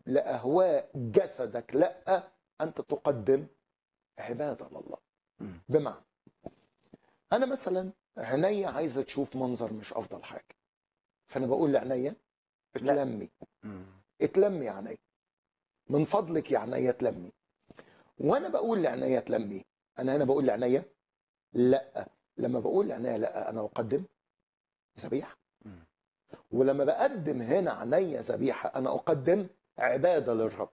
لاهواء جسدك لا انت تقدم عباده لله مم. بمعنى انا مثلا عينيا عايزه تشوف منظر مش افضل حاجه فانا بقول لعينيا لا. اتلمي مم. اتلمي يا عينيا من فضلك يا عينيا اتلمي وانا بقول لعينيا اتلمي انا هنا بقول لعينيا لا لما بقول لعينيا لا انا اقدم ذبيحه مم. ولما بقدم هنا عينيا ذبيحه انا اقدم عباده للرب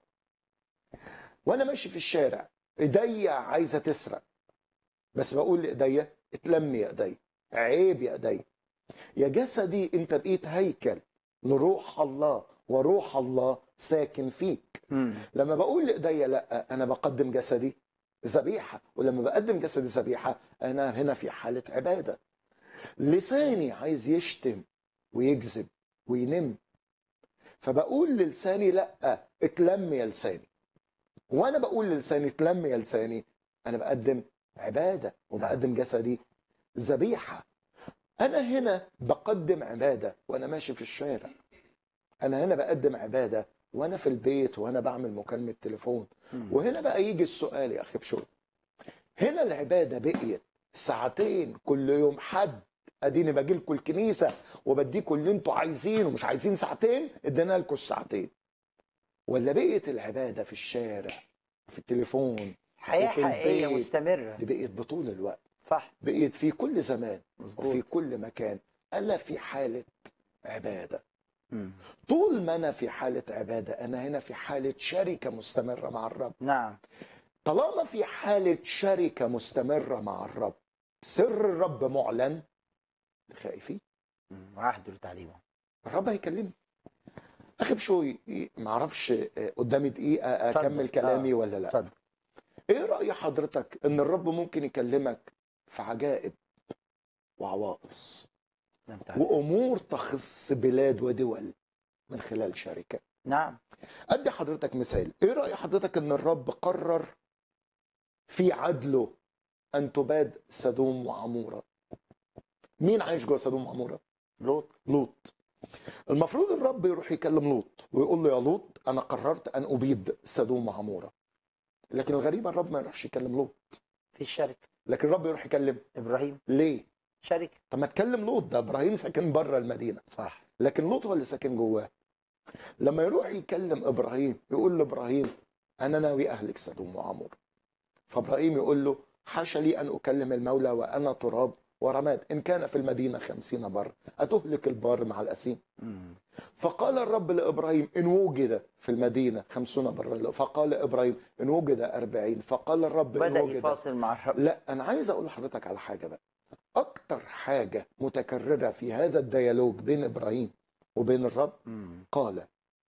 وانا ماشي في الشارع ايديا عايزه تسرق بس بقول لايديا اتلمي يا ايديا عيب يا ايديا يا جسدي انت بقيت هيكل لروح الله وروح الله ساكن فيك مم. لما بقول لايديا لا انا بقدم جسدي ذبيحه ولما بقدم جسدي ذبيحه انا هنا في حاله عباده لساني عايز يشتم ويكذب وينم فبقول للساني لا اتلم يا لساني وانا بقول للساني اتلم يا لساني انا بقدم عباده وبقدم جسدي ذبيحه انا هنا بقدم عباده وانا ماشي في الشارع انا هنا بقدم عباده وانا في البيت وانا بعمل مكالمه تليفون مم. وهنا بقى يجي السؤال يا اخي بشوي هنا العباده بقيت ساعتين كل يوم حد اديني باجي لكم الكنيسه وبديكم اللي انتوا عايزينه مش عايزين ساعتين ادينا لكم الساعتين ولا بقيت العباده في الشارع في التليفون حياه وفي حقيقيه البيت. مستمره دي بقيت بطول الوقت صح بقيت في كل زمان مظبوط وفي كل مكان انا في حاله عباده مم. طول ما انا في حاله عباده انا هنا في حاله شركه مستمره مع الرب نعم طالما في حالة شركة مستمرة مع الرب سر الرب معلن لخائفين مم. وعهده لتعليمه الرب هيكلمني أخي بشوي معرفش آه، قدامي دقيقة اتفضل. أكمل كلامي آه. ولا لا اتفضل إيه رأي حضرتك إن الرب ممكن يكلمك في عجائب وعوائص زي ما تعلم. وأمور تخص بلاد ودول من خلال شركة نعم أدي حضرتك مثال إيه رأي حضرتك إن الرب قرر في عدله أن تباد سدوم وعمورة مين عايش جوه سدوم وعمورة؟ لوط لوط المفروض الرب يروح يكلم لوط ويقول له يا لوط أنا قررت أن أبيد سدوم وعمورة لكن الغريب الرب ما يروحش يكلم لوط في الشركه لكن الرب يروح يكلم ابراهيم ليه؟ شركه طب ما تكلم لوط ده إبراهيم ساكن بره المدينة صح لكن لوط هو اللي ساكن جواه لما يروح يكلم ابراهيم يقول لابراهيم انا ناوي اهلك سدوم وعمور فابراهيم يقول له حاشا لي ان اكلم المولى وانا تراب ورماد ان كان في المدينه خمسين بر اتهلك البار مع الاسيم مم. فقال الرب لابراهيم ان وجد في المدينه خمسون برا فقال ابراهيم ان وجد أربعين فقال الرب ان بدا وجد يفاصل مع الرب لا انا عايز اقول لحضرتك على حاجه بقى اكتر حاجه متكرره في هذا الديالوج بين ابراهيم وبين الرب مم. قال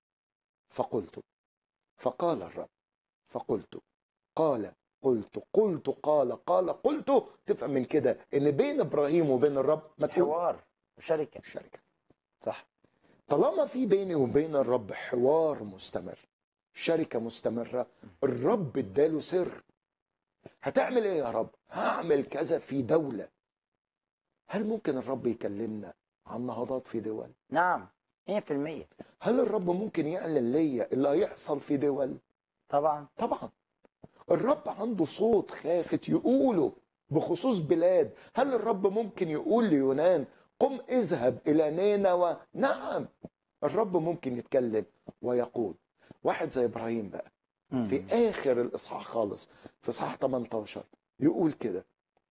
فقلت فقال الرب فقلت قال قلت قلت قال قال قلت تفهم من كده ان بين ابراهيم وبين الرب ما تقول حوار وشركه شركه صح طالما في بيني وبين الرب حوار مستمر شركه مستمره الرب اداله سر هتعمل ايه يا رب هعمل كذا في دوله هل ممكن الرب يكلمنا عن نهضات في دول نعم 100% هل الرب ممكن يعلن ليا اللي هيحصل في دول طبعا طبعا الرب عنده صوت خافت يقوله بخصوص بلاد هل الرب ممكن يقول ليونان قم اذهب الى نينوى نعم الرب ممكن يتكلم ويقول واحد زي ابراهيم بقى مم. في اخر الاصحاح خالص في اصحاح 18 يقول كده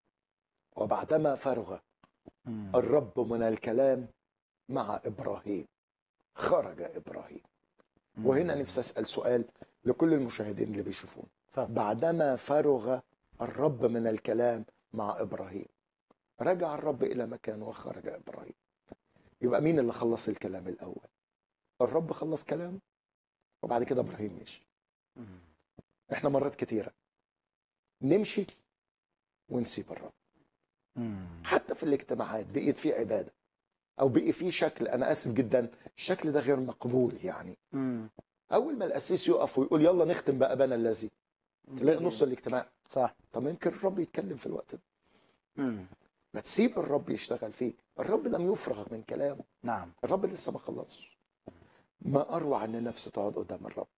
وبعدما فرغ مم. الرب من الكلام مع ابراهيم خرج ابراهيم مم. وهنا نفسي اسال سؤال لكل المشاهدين اللي بيشوفون اتفضل. بعدما فرغ الرب من الكلام مع ابراهيم رجع الرب الى مكانه وخرج ابراهيم يبقى مين اللي خلص الكلام الاول الرب خلص كلامه وبعد كده ابراهيم مشي مم. احنا مرات كتيره نمشي ونسيب الرب مم. حتى في الاجتماعات بقيت في عباده او بقي في شكل انا اسف جدا الشكل ده غير مقبول يعني مم. اول ما القسيس يقف ويقول يلا نختم بقى بنا الذي تلاقي دي- نص الاجتماع صح طب يمكن الرب يتكلم في الوقت ده مم. ما تسيب الرب يشتغل فيك الرب لم يفرغ من كلامه نعم الرب لسه ما خلصش ما اروع ان نفسي تقعد قدام الرب